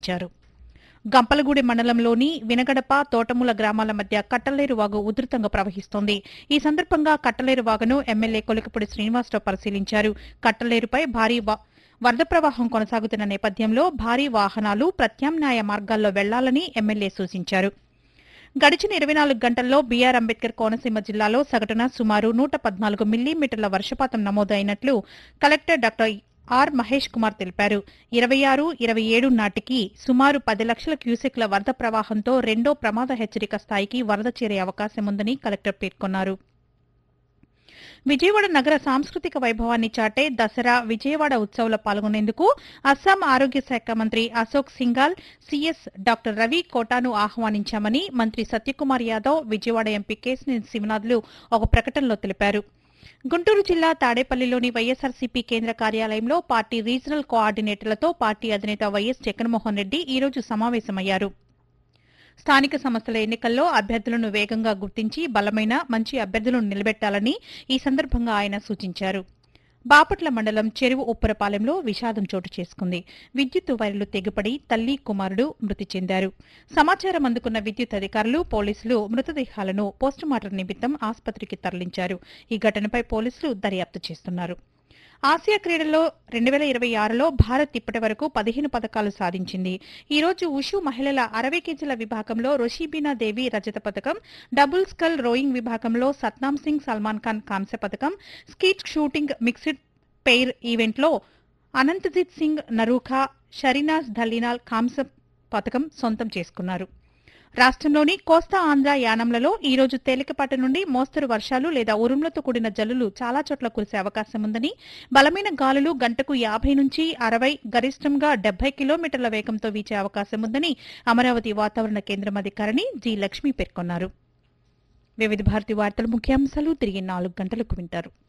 పిలుపునిచ్చారు గంపలగూడెం మండలంలోని వినగడప తోటముల గ్రామాల మధ్య కట్టలేరు వాగు ఉధృతంగా ప్రవహిస్తోంది ఈ సందర్భంగా కట్టలేరు వాగును ఎమ్మెల్యే కొలికపూడి శ్రీనివాసరావు పరిశీలించారు కట్టలేరుపై భారీ వా- వరద ప్రవాహం కొనసాగుతున్న నేపథ్యంలో భారీ వాహనాలు ప్రత్యామ్నాయ మార్గాల్లో వెళ్లాలని ఎమ్మెల్యే సూచించారు గడిచిన ఇరవై నాలుగు గంటల్లో బీఆర్ అంబేద్కర్ కోనసీమ జిల్లాలో సగటున సుమారు నూట పద్నాలుగు మిల్లీమీటర్ల వర్షపాతం నమోదైనట్లు collector doctor R Mahesh Kumar తెలిపారు ఇరవై ఆరు ఇరవై ఏడు నాటికి సుమారు పది లక్షల క్యూసెక్ల వరద ప్రవాహంతో రెండో ప్రమాద హెచ్చరిక స్థాయికి వరద చేరే అవకాశం ఉందని కలెక్టర్ పేర్కొన్నారు విజయవాడ నగర సాంస్కృతిక వైభవాన్ని చాటే దసరా విజయవాడ ఉత్సవంలో పాల్గొనేందుకు అస్సాం ఆరోగ్య శాఖ మంత్రి అశోక్ సింఘాల్ సీఎస్ డాక్టర్ రవి కోటాను ఆహ్వానించామని మంత్రి సత్యకుమార్ యాదవ్ విజయవాడ ఎంపీ కేసినేని శివనాథ్లు ఒక ప్రకటనలో తెలిపారు గుంటూరు జిల్లా తాడేపల్లిలోని వైఎస్ఆర్సీపీ కేంద్ర కార్యాలయంలో పార్టీ రీజనల్ కోఆర్డినేటర్లతో పార్టీ అధినేత వైఎస్ జగన్మోహన్ రెడ్డి ఈ రోజు సమావేశమయ్యారు స్థానిక సంస్థల ఎన్నికల్లో అభ్యర్థులను వేగంగా గుర్తించి బలమైన మంచి అభ్యర్థులను నిలబెట్టాలని ఈ సందర్భంగా ఆయన సూచించారు బాపట్ల మండలం చెరువు ఉప్పరపాలెంలో విషాదం చోటు చేసుకుంది విద్యుత్ వైర్లు తెగిపడి తల్లి కుమారుడు మృతి చెందారు సమాచారం అందుకున్న విద్యుత్ అధికారులు పోలీసులు మృతదేహాలను పోస్టుమార్టం నిమిత్తం ఆసుపత్రికి తరలించారు ఈ ఘటనపై పోలీసులు దర్యాప్తు చేస్తున్నారు ఆసియా క్రీడల్లో రెండు వేల ఇరవై ఆరులో భారత్ ఇప్పటి వరకు పదిహేను పథకాలు సాధించింది ఈ రోజు ఉషు మహిళల అరవై కేజీల విభాగంలో రోషీబీనా దేవి రజత పథకం డబుల్ స్కల్ రోయింగ్ విభాగంలో సత్నామ్ సింగ్ సల్మాన్ ఖాన్ కాంస్య పథకం స్కీట్ షూటింగ్ మిక్స్డ్ పెయిర్ ఈవెంట్లో అనంతజిత్ సింగ్ నరూఖా షరీనాజ్ ధల్లినాల్ కాంస్య పథకం సొంతం చేసుకున్నారు రాష్ట్రంలోని కోస్తా ఆంధ్ర యానంలలో ఈ రోజు తేలికపాటి నుండి మోస్తరు వర్షాలు లేదా ఉరుములతో కూడిన జల్లులు చాలా చోట్ల కురిసే అవకాశం ఉందని బలమైన గాలులు గంటకు యాభై నుంచి అరవై గరిష్టంగా డెబ్బై కిలోమీటర్ల వేగంతో వీచే అవకాశం ఉందని అమరావతి వాతావరణ కేంద్రం అధికారిని జి లక్ష్మి పేర్కొన్నారు వివిధ భారతి వార్తల ముఖ్యాంశాలు తిరిగి నాలుగు గంటలకు వింటారు